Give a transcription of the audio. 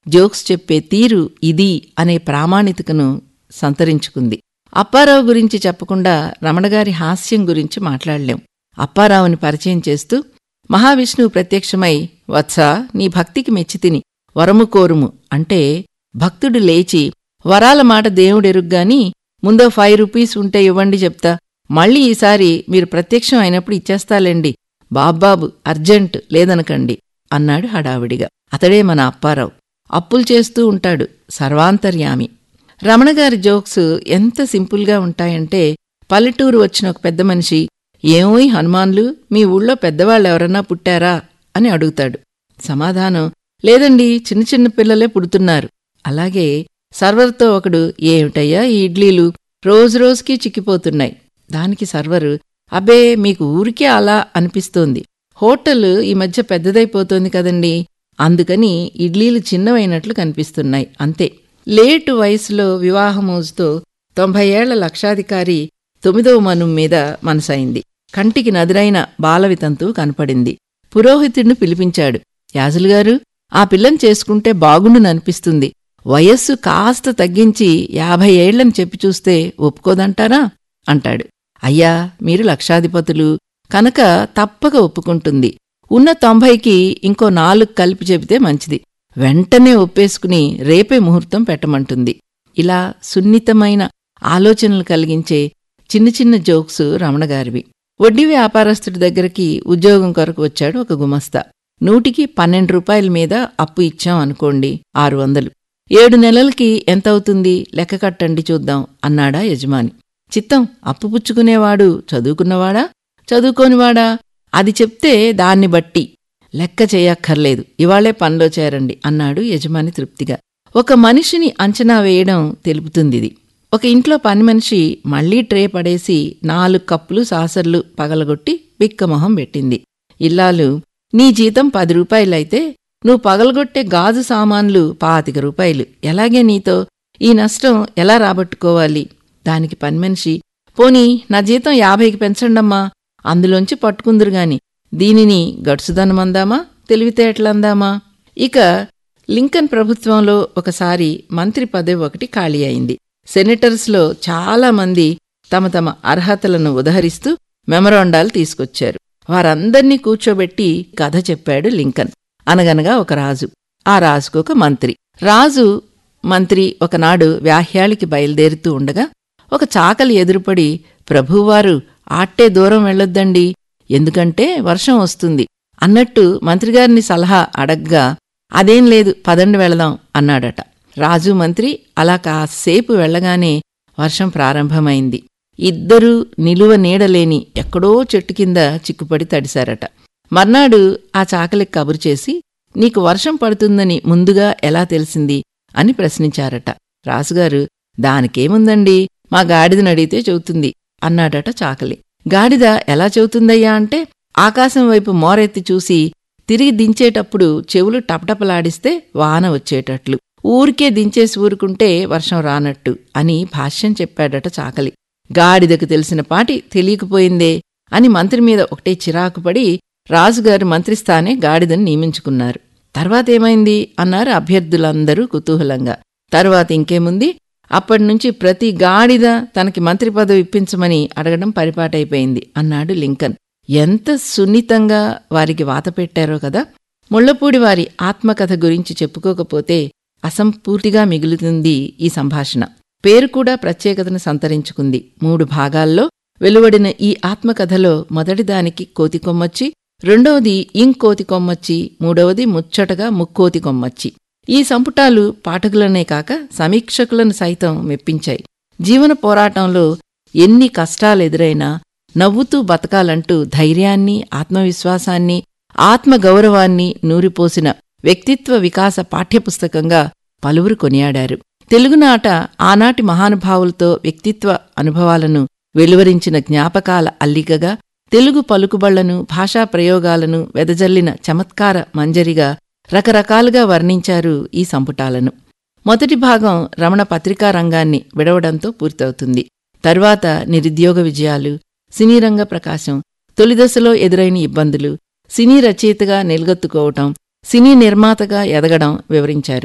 jokes చెప్పే తీరు ఇది అనే ప్రామాణికతను సంతరించుకుంది అప్పారావు గురించి చెప్పకుండా రమణగారి హాస్యం గురించి మాట్లాడలేం అప్పారావుని పరిచయం చేస్తూ మహావిష్ణువు ప్రత్యక్షమై వత్సా నీ భక్తికి మెచ్చితిని వరము కోరుము అంటే భక్తుడు లేచి వరాల మాట దేవుడెరుగ్గాని ముందో ఫైవ్ రూపీస్ ఉంటే ఇవ్వండి చెప్తా మళ్ళీ ఈసారి మీరు ప్రత్యక్షం అయినప్పుడు ఇచ్చేస్తాలేండి బాబ్బాబు అర్జెంట్ లేదనకండి అన్నాడు హడావిడిగా అతడే మన అప్పారావు అప్పులు చేస్తూ ఉంటాడు సర్వాంతర్యామి రమణగారి జోక్స్ ఎంత సింపుల్గా ఉంటాయంటే పల్లెటూరు వచ్చిన ఒక పెద్ద మనిషి ఏమోయ్ హనుమాన్లు మీ ఊళ్ళో పెద్దవాళ్ళెవరన్నా పుట్టారా అని అడుగుతాడు సమాధానం లేదండి చిన్న చిన్న పిల్లలే పుడుతున్నారు అలాగే సర్వర్తో ఒకడు ఏమిటయ్యా ఈ ఇడ్లీలు రోజురోజుకి చిక్కిపోతున్నాయి దానికి సర్వరు అబ్బే మీకు ఊరికే అలా అనిపిస్తోంది హోటల్ ఈ మధ్య పెద్దదైపోతోంది కదండి అందుకని ఇడ్లీలు చిన్నవైనట్లు కనిపిస్తున్నాయి అంతే లేటు వయసులో వివాహమోజుతో తొంభై ఏళ్ల లక్షాధికారి తొమ్మిదవ మను మీద మనసైంది కంటికి నదురైన బాలవితంతు కనపడింది పురోహితుడిని పిలిపించాడు యాజులుగారు ఆ పిల్లని చేసుకుంటే బాగుండుననిపిస్తుంది వయస్సు కాస్త తగ్గించి యాభై ఏళ్లని చెప్పి చూస్తే ఒప్పుకోదంటారా అంటాడు అయ్యా మీరు లక్షాధిపతులు కనుక తప్పక ఒప్పుకుంటుంది ఉన్న తొంభైకి ఇంకో నాలుగు కలిపి చెబితే మంచిది వెంటనే ఒప్పేసుకుని రేపే ముహూర్తం పెట్టమంటుంది ఇలా సున్నితమైన ఆలోచనలు కలిగించే చిన్న చిన్న జోక్స్ రమణగారివి వడ్డీ వ్యాపారస్తుడి దగ్గరికి ఉద్యోగం కొరకు వచ్చాడు ఒక గుమస్తా నూటికి పన్నెండు రూపాయల మీద అప్పు ఇచ్చాం అనుకోండి ఆరు వందలు ఏడు నెలలకి ఎంతవుతుంది లెక్క కట్టండి చూద్దాం అన్నాడా యజమాని చిత్తం అప్పు పుచ్చుకునేవాడు చదువుకున్నవాడా చదువుకోనివాడా అది చెప్తే దాన్ని బట్టి లెక్క చేయక్కర్లేదు ఇవాళే పనిలో చేరండి అన్నాడు యజమాని తృప్తిగా ఒక మనిషిని అంచనా వేయడం తెలుపుతుందిది ఒక ఇంట్లో పని మనిషి మళ్లీ ట్రే పడేసి నాలుగు కప్పులు సాసర్లు పగలగొట్టి బిక్కమొహం పెట్టింది ఇల్లాలు నీ జీతం పది రూపాయలైతే నువ్వు పగలగొట్టే గాజు సామాన్లు పాతిక రూపాయలు ఎలాగే నీతో ఈ నష్టం ఎలా రాబట్టుకోవాలి దానికి పనిమనిషి పోనీ నా జీతం యాభైకి పెంచండమ్మా అందులోంచి పట్టుకుందురుగాని దీనిని గడుసుదనమందామా తెలివితేటలందామా ఇక లింకన్ ప్రభుత్వంలో ఒకసారి మంత్రి పదవి ఒకటి ఖాళీ అయింది సెనేటర్స్లో చాలామంది తమ తమ అర్హతలను ఉదహరిస్తూ మెమరాండాలు తీసుకొచ్చారు వారందర్నీ కూర్చోబెట్టి కథ చెప్పాడు లింకన్ అనగనగా ఒక రాజు ఆ రాజుకొక మంత్రి రాజు మంత్రి ఒకనాడు వ్యాహ్యాళికి బయలుదేరుతూ ఉండగా ఒక చాకలి ఎదురుపడి ప్రభువారు ఆట్టే దూరం వెళ్ళొద్దండి ఎందుకంటే వర్షం వస్తుంది అన్నట్టు మంత్రిగారిని సలహా అడగ్గా అదేం లేదు పదండి వెళదాం అన్నాడట రాజు మంత్రి అలా కాసేపు వెళ్ళగానే వర్షం ప్రారంభమైంది ఇద్దరూ నిలువ నీడలేని ఎక్కడో చెట్టు కింద చిక్కుపడి తడిశారట మర్నాడు ఆ చాకలికి కబురు చేసి నీకు వర్షం పడుతుందని ముందుగా ఎలా తెలిసింది అని ప్రశ్నించారట రాజుగారు దానికేముందండి మా గాడిదని అడిగితే చెబుతుంది అన్నాడట చాకలి గాడిద ఎలా చెబుతుందయ్యా అంటే ఆకాశం వైపు మోరెత్తి చూసి తిరిగి దించేటప్పుడు చెవులు టపటపలాడిస్తే వాన వచ్చేటట్లు ఊరికే దించేసి ఊరుకుంటే వర్షం రానట్టు అని భాష్యం చెప్పాడట చాకలి గాడిదకు తెలిసిన పాటి తెలియకపోయిందే అని మంత్రి మీద ఒకటే చిరాకుపడి రాజుగారు మంత్రిస్థానే గాడిదని నియమించుకున్నారు తర్వాతేమైంది అన్నారు అభ్యర్థులందరూ కుతూహలంగా తర్వాత ఇంకేముంది అప్పటినుంచి ప్రతి గాడిద తనకి మంత్రి పదవి ఇప్పించమని అడగడం పరిపాటైపోయింది అన్నాడు లింకన్ ఎంత సున్నితంగా వారికి వాత పెట్టారో కదా ముళ్లపూడి వారి ఆత్మకథ గురించి చెప్పుకోకపోతే అసంపూర్తిగా మిగులుతుంది ఈ సంభాషణ పేరు కూడా ప్రత్యేకతను సంతరించుకుంది మూడు భాగాల్లో వెలువడిన ఈ ఆత్మకథలో మొదటిదానికి కోతి కొమ్మచ్చి రెండవది ఇంకోతి కొమ్మచ్చి మూడవది ముచ్చటగా ముక్కోతి కొమ్మచ్చి ఈ సంపుటాలు పాఠకులనే కాక సమీక్షకులను సైతం మెప్పించాయి జీవన పోరాటంలో ఎన్ని కష్టాలెదురైనా నవ్వుతూ బతకాలంటూ ధైర్యాన్ని ఆత్మవిశ్వాసాన్ని ఆత్మగౌరవాన్ని నూరిపోసిన వ్యక్తిత్వ వికాస పాఠ్యపుస్తకంగా పలువురు కొనియాడారు తెలుగునాట ఆనాటి మహానుభావులతో వ్యక్తిత్వ అనుభవాలను వెలువరించిన జ్ఞాపకాల అల్లికగా తెలుగు పలుకుబళ్లను భాషా ప్రయోగాలను వెదజల్లిన చమత్కార మంజరిగా రకరకాలుగా వర్ణించారు ఈ సంపుటాలను మొదటి భాగం రమణ పత్రికా రంగాన్ని విడవడంతో పూర్తవుతుంది తరువాత నిరుద్యోగ విజయాలు సినీరంగ ప్రకాశం తొలిదశలో ఎదురైన ఇబ్బందులు సినీ రచయితగా నిలగొత్తుకోవటం సినీ నిర్మాతగా ఎదగడం వివరించారు